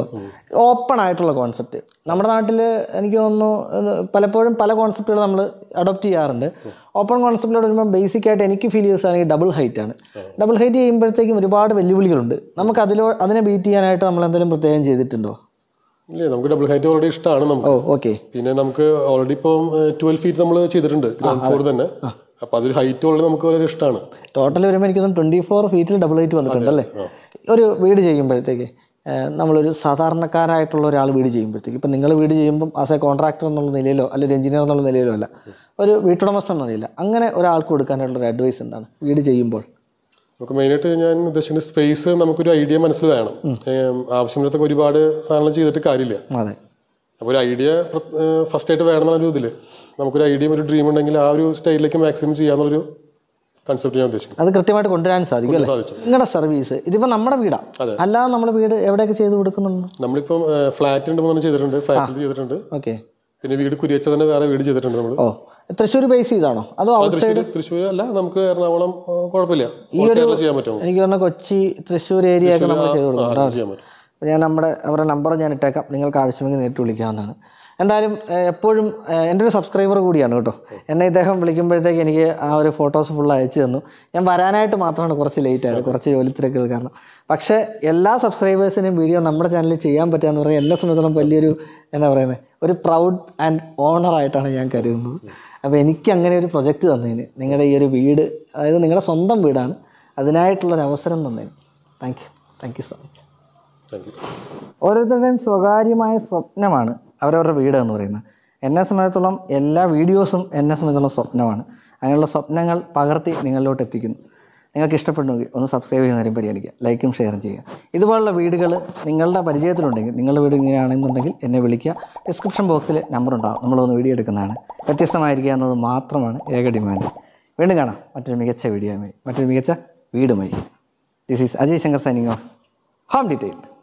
ഓപ്പൺ ആയിട്ടുള്ള കോൺസെപ്റ്റ് നമ്മുടെ നാട്ടിൽ എനിക്ക് തോന്നുന്നു ഇത് പലപ്പോഴും പല കോൺസെപ്റ്റുകൾ നമ്മൾ അഡോപ്റ്റ് ചെയ്യാറുണ്ട് ഓപ്പൺ കോൺസെപ്റ്റിലോട് വരുമ്പോൾ ബേസിക് ആയിട്ട് എനിക്ക് ഫീൽ ചെയ്യുകയാണെങ്കിൽ ഡബിൾ ഹൈറ്റ് ആണ് ഡബിൾ ഹൈറ്റ് ചെയ്യുമ്പോഴത്തേക്കും ഒരുപാട് വെല്ലുവിളികളുണ്ട് നമുക്ക് അതിലോ അതിനെ ബീറ്റ് ചെയ്യാനായിട്ട് നമ്മൾ എന്തെങ്കിലും പ്രത്യേകം ചെയ്തിട്ടുണ്ടോ ഇല്ലേ നമുക്ക് ഡബിൾ ഹൈറ്റ് ഓൾറെഡി ഇഷ്ടമാണ് നമുക്ക് ഓ ഓക്കെ പിന്നെ നമുക്ക് ഓൾറെഡി ഇപ്പം ട്വൽവ് ഫീറ്റ് നമ്മൾ ചെയ്തിട്ടുണ്ട് ഗ്രൗണ്ട് ഫ്ലോർ തന്നെ അപ്പൊ അതൊരു ഹൈറ്റ് ഓൾറെഡി നമുക്ക് വളരെ ഇഷ്ടമാണ് ടോട്ടൽ വരുമ്പോൾ എനിക്ക് തോന്നുന്നു ട്വൻറ്റി ഫോർ ഫീറ്റിൽ ഡബിൾ ഹൈറ്റ് വന്നിട്ടുണ്ട് അല്ലേ ഒരു വീട് ചെയ്യുമ്പോഴത്തേക്ക് ഏഹ്, നമ്മളൊരു സാധാരണക്കാരായിട്ടുള്ള ഒരാൾ വീട് ചെയ്യുമ്പോഴത്തേക്ക് ഇപ്പം നിങ്ങൾ വീട് ചെയ്യുമ്പം ആസ് എ കോൺട്രാക്ടർ എന്നുള്ള നിലയിലോ അല്ലെങ്കിൽ ഒരു എഞ്ചിനീയർ എന്നുള്ള നിലയിലോ അല്ല ഒരു വീട്ടുടമസ്ഥ എന്ന നിലയില്ല അങ്ങനെ ഒരാൾക്ക് കൊടുക്കാനായിട്ടുള്ള ഒരു അഡ്വൈസ് എന്താണ് വീട് ചെയ്യുമ്പോൾ നമുക്ക് മെയിനായിട്ട് ഞാൻ ഉദ്ദേശിക്കുന്നത് സ്പേസ് നമുക്കൊരു ഐഡിയ മനസ്സിൽ വേണം ഏം, ആവശ്യമില്ലാത്ത ഒരുപാട് സാധനങ്ങൾ ചെയ്തിട്ട് കാര്യമില്ല അതെ അപ്പോൾ ഒരു ഐഡിയ ഫസ്റ്റ് ആയിട്ട് വേണം എന്നൊരു ഇതിൽ നമുക്കൊരു ഐഡിയയും ഒരു ഡ്രീം ഉണ്ടെങ്കിൽ ആ ഒരു സ്റ്റൈലിലേക്ക് മാക്സിമം ചെയ്യാന്നുള്ളൊരു കൺസെപ്റ്റ് ഞാൻ ഉദ്ദേശിക്കുന്നു അത് കൃത്യമായിട്ട് കൊണ്ടുവരാൻ സാധിക്കും അല്ലേ സാധിച്ചു നിങ്ങളുടെ സർവീസ് ഇതിപ്പോൾ നമ്മുടെ വീടാണ് അതെ. അല്ലാതെ നമ്മുടെ വീട് എവിടെയൊക്കെ ചെയ്ത് കൊടുക്കുന്നുണ്ട് നമ്മളിപ്പം ഫ്ലാറ്റ് ഉണ്ട് മൂന്നെണ്ണം ചെയ്തിട്ടുണ്ട് ഫ്ലാറ്റിൽ ചെയ്തിട്ടുണ്ട് ഓക്കെ പിന്നെ വീട് കുരിയച്ച തന്നെ വേറെ വീട് ചെയ്തിട്ടുണ്ട് നമ്മൾ ഓ തൃശ്ശൂർ ബേസ് ചെയ്താണോ അതോ ഔട്ട് തൃശ്ശൂർ തൃശ്ശൂർ അല്ല നമുക്ക് എറണാകുളം ആ, കുഴപ്പമില്ല All കേരളം ചെയ്യാൻ പറ്റും എനിക്ക് തോന്നുന്നു കൊച്ചി തൃശ്ശൂർ ഏരിയ ഒക്കെ നമ്മൾ ചെയ്ത് കൊടുക്കും ആ, ചെയ്യാൻ പറ്റും അപ്പോൾ ഞാൻ നമ്മുടെ അവരുടെ നമ്പർ ഞാൻ ഇട്ടേക്കാം നിങ്ങൾക്ക് ആവശ്യമെങ്കിൽ നേരിട്ട് വിളിക്കാവുന്നതാണ് എന്തായാലും ഏഹ്, എപ്പോഴും ഏഹ്, എൻ്റെ ഒരു സബ്സ്ക്രൈബർ കൂടിയാണ് കേട്ടോ എന്നെ ഇദ്ദേഹം വിളിക്കുമ്പോഴത്തേക്ക് എനിക്ക് ആ ഒരു ഫോട്ടോസ് ഫുൾ അയച്ചു തന്നു ഞാൻ വരാനായിട്ട് മാത്രമാണ് കുറച്ച് ലേറ്റ് ആയത് കുറച്ച് ജോലി തിരക്കുകൾ കാരണം പക്ഷേ എല്ലാ സബ്സ്ക്രൈബേഴ്സിനും വീഡിയോ നമ്മുടെ ചാനലിൽ ചെയ്യാൻ പറ്റുക എന്ന് പറഞ്ഞാൽ എന്നെ സംബന്ധിച്ചിടത്തോളം വലിയൊരു എന്താ പറയുന്നത് ഒരു പ്രൗഡ് ആൻഡ് ഓണർ ആയിട്ടാണ് ഞാൻ കരുതുന്നത് അപ്പോൾ എനിക്ക് അങ്ങനെ ഒരു പ്രൊജക്റ്റ് തന്നതിന് നിങ്ങളുടെ ഈ ഒരു വീട് അതായത് നിങ്ങളുടെ സ്വന്തം വീടാണ് അതിനായിട്ടുള്ളൊരു അവസരം തന്നതിന് thank you thank you so much thank you ഓരോരുത്തരുടെയും സ്വകാര്യമായ സ്വപ്നമാണ് അവരവരുടെ വീട് എന്ന് പറയുന്നത് എന്നെ സംബന്ധിച്ചിടത്തോളം എല്ലാ വീഡിയോസും എന്നെ സംബന്ധിച്ചിടത്തോളം സ്വപ്നമാണ് അങ്ങനെയുള്ള സ്വപ്നങ്ങൾ പകർത്തി നിങ്ങളിലോട്ട് എത്തിക്കുന്നു നിങ്ങൾക്ക് ഇഷ്ടപ്പെട്ടുമെങ്കിൽ ഒന്ന് സബ്സ്ക്രൈബ് ചെയ്യുന്ന കാര്യം പരിഗണിക്കുക ലൈക്കും ഷെയറും ചെയ്യുക ഇതുപോലുള്ള വീടുകൾ നിങ്ങളുടെ പരിചയത്തിലുണ്ടെങ്കിൽ നിങ്ങളുടെ വീട് ഇങ്ങനെയാണെന്നുണ്ടെങ്കിൽ എന്നെ വിളിക്കുക ഡിസ്ക്രിപ്ഷൻ ബോക്സിൽ നമ്പർ ഉണ്ടാകും നമ്മളൊന്ന് വീഡിയോ എടുക്കുന്നതാണ് വ്യത്യസ്തമായിരിക്കുക എന്നത് മാത്രമാണ് ഏക ഡിമാൻഡ് വീണ്ടും കാണാം മറ്റൊരു മികച്ച വീഡിയോയുമായി മറ്റൊരു മികച്ച വീടുമായി this is Ajay Shankar signing off home detail